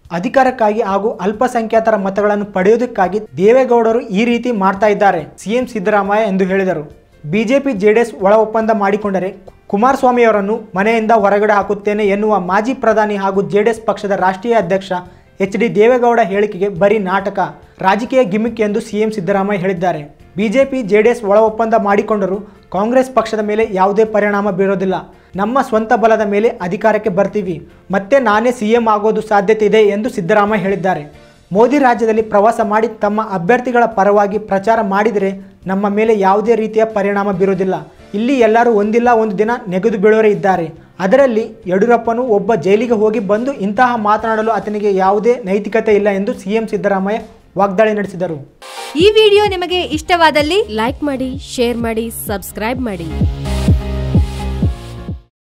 ಅಧಿಕಾರಕ್ಕಾಗಿ ಹಾಗೂ ಅಲ್ಪಸಂಖ್ಯಾತರ ಮತಗಳನ್ನು ಪಡೆಯುವುದಕ್ಕಾಗಿ ದೇವೇಗೌಡರು ಈ ರೀತಿ ಮಾಡ್ತಾ ಇದ್ದಾರೆ ಸಿಎಂ ಸಿದ್ದರಾಮಯ್ಯ ಎಂದು ಹೇಳಿದರು ಬಿಜೆಪಿ ಜೆಡಿಎಸ್ ಒಳ ಒಪ್ಪಂದ ಮಾಡಿಕೊಂಡರೆ ಕುಮಾರಸ್ವಾಮಿಯವರನ್ನು ಮನೆಯಿಂದ ಹೊರಗಡೆ ಹಾಕುತ್ತೇನೆ ಎನ್ನುವ ಮಾಜಿ ಪ್ರಧಾನಿ ಹಾಗೂ ಜೆಡಿಎಸ್ ಪಕ್ಷದ ರಾಷ್ಟ್ರೀಯ ಅಧ್ಯಕ್ಷ ಎಚ್ ಡಿ ದೇವೇಗೌಡ ಹೇಳಿಕೆಗೆ ಬರೀ ನಾಟಕ ರಾಜಕೀಯ ಗಿಮಿಕ್ ಎಂದು ಸಿಎಂ ಸಿದ್ದರಾಮಯ್ಯ ಹೇಳಿದ್ದಾರೆ ಬಿಜೆಪಿ ಜೆಡಿಎಸ್ ಒಳ ಒಪ್ಪಂದ ಮಾಡಿಕೊಂಡರೂ ಕಾಂಗ್ರೆಸ್ ಪಕ್ಷದ ಮೇಲೆ ಯಾವುದೇ ಪರಿಣಾಮ ಬೀರೋದಿಲ್ಲ ನಮ್ಮ ಸ್ವಂತ ಬಲದ ಮೇಲೆ ಅಧಿಕಾರಕ್ಕೆ ಬರ್ತೀವಿ ಮತ್ತೆ ನಾನೇ ಸಿಎಂ ಆಗೋದು ಸಾಧ್ಯತೆ ಇದೆ ಎಂದು ಸಿದ್ದರಾಮಯ್ಯ ಹೇಳಿದ್ದಾರೆ ಮೋದಿ ರಾಜ್ಯದಲ್ಲಿ ಪ್ರವಾಸ ಮಾಡಿ ತಮ್ಮ ಅಭ್ಯರ್ಥಿಗಳ ಪರವಾಗಿ ಪ್ರಚಾರ ಮಾಡಿದರೆ ನಮ್ಮ ಮೇಲೆ ಯಾವುದೇ ರೀತಿಯ ಪರಿಣಾಮ ಬೀರೋದಿಲ್ಲ ಇಲ್ಲಿ ಎಲ್ಲರೂ ಒಂದಿಲ್ಲ ಒಂದು ದಿನ ನೆಗೆದು ಬೀಳೋರೇ ಇದ್ದಾರೆ ಅದರಲ್ಲಿ ಯಡಿಯೂರಪ್ಪನು ಒಬ್ಬ ಜೈಲಿಗೆ ಹೋಗಿ ಬಂದು ಇಂತಹ ಮಾತನಾಡಲು ಆತನಿಗೆ ಯಾವುದೇ ನೈತಿಕತೆ ಇಲ್ಲ ಎಂದು ಸಿಎಂ ಸಿದ್ದರಾಮಯ್ಯ ವಾಗ್ದಾಳಿ ನಡೆಸಿದರು ಈ ವಿಡಿಯೋ ನಿಮಗೆ ಇಷ್ಟವಾದಲ್ಲಿ ಲೈಕ್ ಮಾಡಿ ಶೇರ್ ಮಾಡಿ ಸಬ್ಸ್ಕ್ರೈಬ್ ಮಾಡಿ